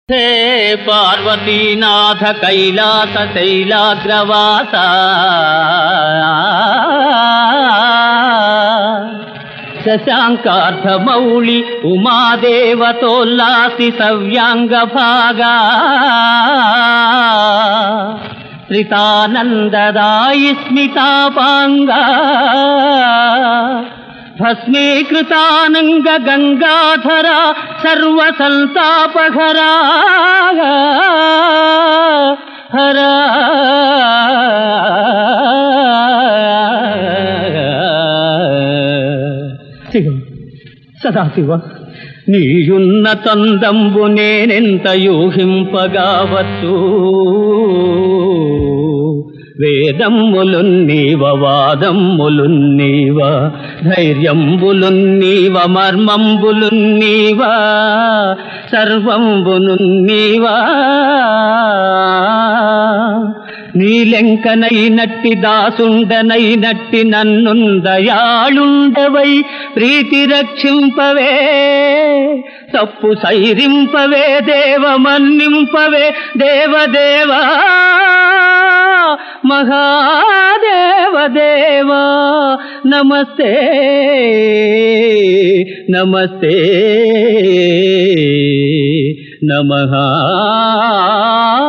హే పార్వతీనాథ కైలాస శైలాగ్రవాస శశాంకార్థమౌళి ఉమాదేవతోల్లాసి సవ్యాంగ భాగా శ్రితానందదాయి స్మితాపాంగా భస్మీకృతానంగ గంగాధర సర్వసంతాపహరా హరా శివ సదాశివ నీయున్న తందంబు నేనెంత యూహింపగావచ్చు వేదమ్ములున్నీవ వాదమ్ములున్నీవ ధైర్యంబులున్నీవ మర్మంబులున్నీవ సర్వంబునున్నీవా నీలెంకనైనట్టి దాసుండనైనట్టి నన్నుందయాళుండవై ప్రీతి రక్షింపవే తప్పు సైరింపవే దేవ మన్నింపవే దేవదేవా మహాదేవదేవా నమస్తే నమస్తే నమః